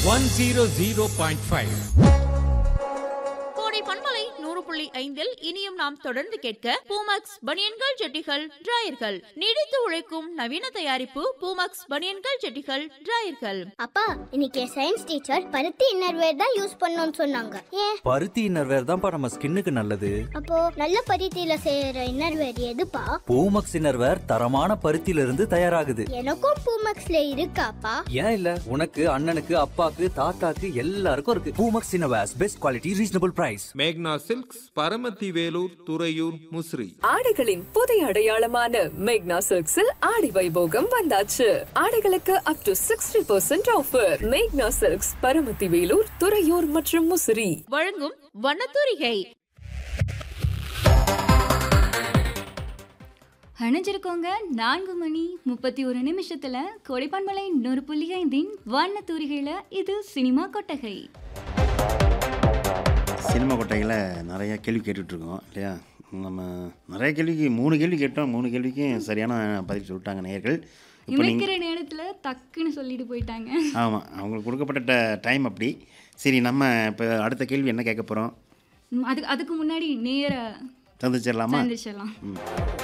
One zero zero point five Kodai பண்பலை நூறு புள்ளி ஐந்தில் இனியும் நாம் தொடர்ந்து கேட்க பூமக்ஸ் பனியன்கள் ஜெட்டிகள் டிராயர்கள் நீடித்து உழைக்கும் நவீன தயாரிப்பு பூமக்ஸ் பனியன்கள் ஜெட்டிகள் டிராயர்கள் அப்பா இன்னைக்கு சயின்ஸ் டீச்சர் பருத்தி இன்னர்வேர் தான் யூஸ் பண்ணணும்னு சொன்னாங்க ஏன் பருத்தி இன்னர்வேர் தான்ப்பா நம்ம ஸ்கின்னுக்கு நல்லது அப்போ நல்ல பருத்தியில செய்யற இன்னர்வேர் எதுப்பா பூமக்ஸ் இன்னர்வேர் தரமான பருத்தியில இருந்து தயாராகுது எனக்கும் பூமக்ஸ்ல இருக்காப்பா ஏன் இல்ல உனக்கு அண்ணனுக்கு அப்பாக்கு தாத்தாக்கு எல்லாருக்கும் இருக்கு Poomex innerwears best quality reasonable price மேக்னா சில்க்ஸ் பரமத்தி வேலூர் துறையூர் முசிறி ஆடைகளின் புதிய அடையாளமான மேக்னா சில்க்ஸில் ஆடி வைபோகம் வந்தாச்சு ஆடைகளுக்கு up to sixty percent offer மேக்னா சில்க்ஸ் பரமத்தி வேலூர் துறையூர் மற்றும் முசிறி வழங்கும் வண்ணத்தூரிகை அணைஞ்சிருக்கோங்க நான்கு மணி முப்பத்தி ஒரு நிமிஷத்துல கொடைப்பான்மலை நூறு புள்ளி ஐந்தின் வண்ண தூரிகையில இது சினிமா கொட்டகை சினிமா கொட்டைகளை நிறைய கேள்வி கேட்டுட்ருக்கோம் இல்லையா நம்ம நிறைய கேள்விக்கு மூணு கேள்வி கேட்டோம் மூணு கேள்விக்கும் சரியான பதில் சொல்லிட்டாங்க நேயர்கள் இப்போ இமைக்கிற நீங்கள் நேரத்துல டக்குன்னு சொல்லிட்டு போயிட்டாங்க ஆமாம் அவங்களுக்கு கொடுக்கப்பட்ட டைம் அப்படி சரி நம்ம இப்போ அடுத்த கேள்வி என்ன கேட்க போகிறோம் ம், அதுக்கு அதுக்கு முன்னாடி நேர சந்திச்சிடலாமா சந்திச்சிடலாம் ம்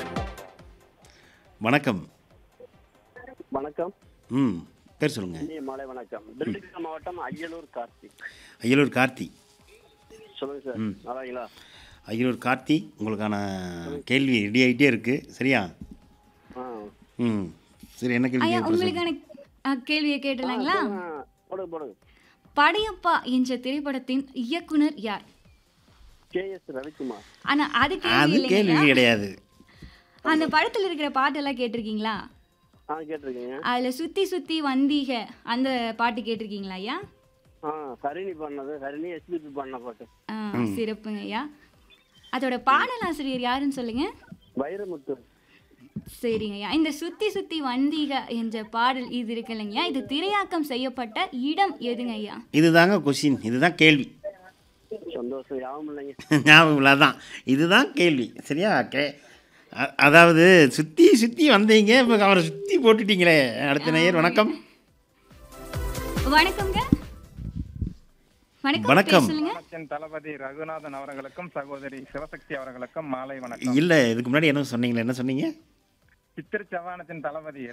வணக்கம் வணக்கம் ம் பேர் சொல்லுங்கள் இனிய மாலை வணக்கம் திண்டுக்கல் மாவட்டம் அய்யலூர் கார்த்திக் அய்யலூர் கார்த்தி சொல்லுங்க சார் ம். நல்லாங்களா அய்யலூர் கார்த்தி உங்களுக்கான கேள்வி ரெடி ஆகிட்டே இருக்குது சரியா ஆ ம் சரி என்ன கேள்வி ஐயா கேட்க போறீங்க? உங்களுக்கான அ, கேள்வியை கேட்டலாங்களா ஆ, போடுங்க போடுங்க படையப்பா என்ற திரைப்படத்தின் இயக்குனர் யார் கே எஸ் ரவிக்குமார் ஆனா அது கேள்வி அது கேள்வி இல்லைங்களா கிடையாது அந்த படத்துல இருக்கிற பாட்டெல்லாம் கேட்டிருக்கீங்களா ஆ கேட்டிருக்கீங்க அதுல சுத்தி சுத்தி வந்தீக அந்த பாட்டு கேட்டிருக்கீங்களா ஐயா ஆ ஹரிணி பண்ணது ஹரிணி எஸ்பிபி பண்ண பாட்டு ஆ, சிறப்புங்க ஐயா அதோட பாடலாசிரியர் யாருன்னு சொல்லுங்க வைரமுத்து சரிங்க ஐயா இந்த சுத்தி சுத்தி வந்தீக என்ற பாடல் இது இருக்கு இல்லைங்கய்யா இது திரையாக்கம் செய்யப்பட்ட இடம் எதுங்க ஐயா இதுதாங்க கொஷின் இதுதான் கேள்வி சந்தோஷம் யாவும் இல்லைங்க ஞாபகம் இல்லை அதான் இதுதான் கேள்வி சரியா கே அ- அதாவது சுற்றி சுற்றி வந்தீங்க இப்போ அவரை சுற்றி போட்டுட்டீங்களே அடுத்த நேயர் வணக்கம் வணக்கம்ங்க வணக்கம் வணக்கம். பேர் சொல்லுங்க அமைச்சன் தளபதி ரகுநாதன் அவர்களுக்கும் சகோதரி சிவசக்தி அவர்களுக்கும் மாலை வணக்கம் இல்லை இதுக்கு முன்னாடி என்ன சொன்னீங்களே என்ன சொன்னீங்க சித்திர சவானத்தின் தளபதி